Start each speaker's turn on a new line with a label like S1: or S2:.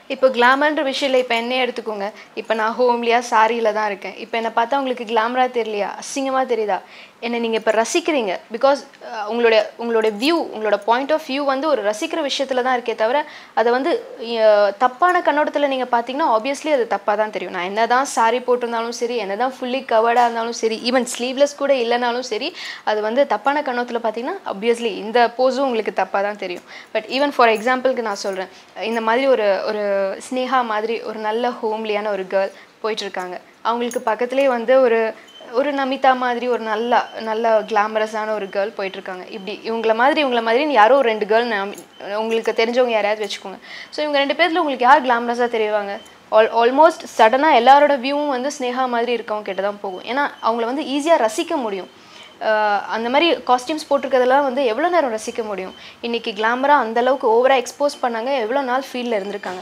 S1: இப்போ கிளாமர்ன்ற விஷயத்தில் இப்போ என்னையே எடுத்துக்கோங்க இப்போ நான் ஹோம்லியாக சாரியில் தான் இருக்கேன் இப்போ என்னை பார்த்தா உங்களுக்கு கிளாமராக தெரியலையா அசிங்கமாக தெரியுதா என்னை நீங்கள் இப்போ ரசிக்கிறீங்க பிகாஸ் உங்களுடைய உங்களுடைய வியூ உங்களோட பாயிண்ட் ஆஃப் வியூ வந்து ஒரு ரசிக்கிற விஷயத்தில் தான் இருக்கே தவிர அதை வந்து அஹ், தப்பான கண்ணோட்டத்தில் நீங்கள் பார்த்தீங்கன்னா ஆப்வியஸ்லி அது தப்பாக தான் தெரியும் நான் என்ன தான் சாரி போட்டிருந்தாலும் சரி என்ன தான் ஃபுல்லி கவர்டாக இருந்தாலும் சரி ஈவன் ஸ்லீவ்லெஸ் கூட இல்லைனாலும் சரி அது வந்து தப்பான கண்ணோட்டத்தில் பார்த்தீங்கன்னா ஆப்வியஸ்லி இந்த போஸும் உங்களுக்கு தப்பாக தான் தெரியும் பட் ஈவன் ஃபார் எக்ஸாம்பிளுக்கு நான் சொல்கிறேன் இந்த மாதிரி ஒரு ஒரு ஸ்னேகா மாதிரி ஒரு நல்ல ஹோம்லியான ஒரு கேர்ள் போயிட்டுருக்காங்க அவங்களுக்கு பக்கத்துலேயே வந்து ஒரு ஒரு நமிதா மாதிரி ஒரு நல்ல நல்ல கிளாமரஸான ஒரு கேர்ள் போயிட்டுருக்காங்க இப்படி இவங்கள மாதிரி இவங்கள மாதிரி யாரோ ஒரு ரெண்டு கேர்ள் உங்களுக்கு தெரிஞ்சவங்க யாரையாவது வச்சுக்கோங்க ஸோ இவங்க ரெண்டு பேர்த்தில் உங்களுக்கு யார் கிளாமரஸாக தெரிவாங்க ஆல் ஆல்மோஸ்ட் சடனாக எல்லாரோட வியூவும் வந்து ஸ்னேகா மாதிரி இருக்கவங்க கிட்ட தான் போகும் ஏன்னா அவங்கள வந்து ஈஸியாக ரசிக்க முடியும் ஆஹ் அந்த மாதிரி காஸ்டியூம்ஸ் போட்டிருக்கிறதெல்லாம் வந்து எவ்வளோ நேரம் ரசிக்க முடியும் இன்னைக்கு கிளாமராக அந்த அளவுக்கு ஓவராக எக்ஸ்போஸ் பண்ணாங்க எவ்வளோ நாள் ஃபீல்டில் இருந்திருக்காங்க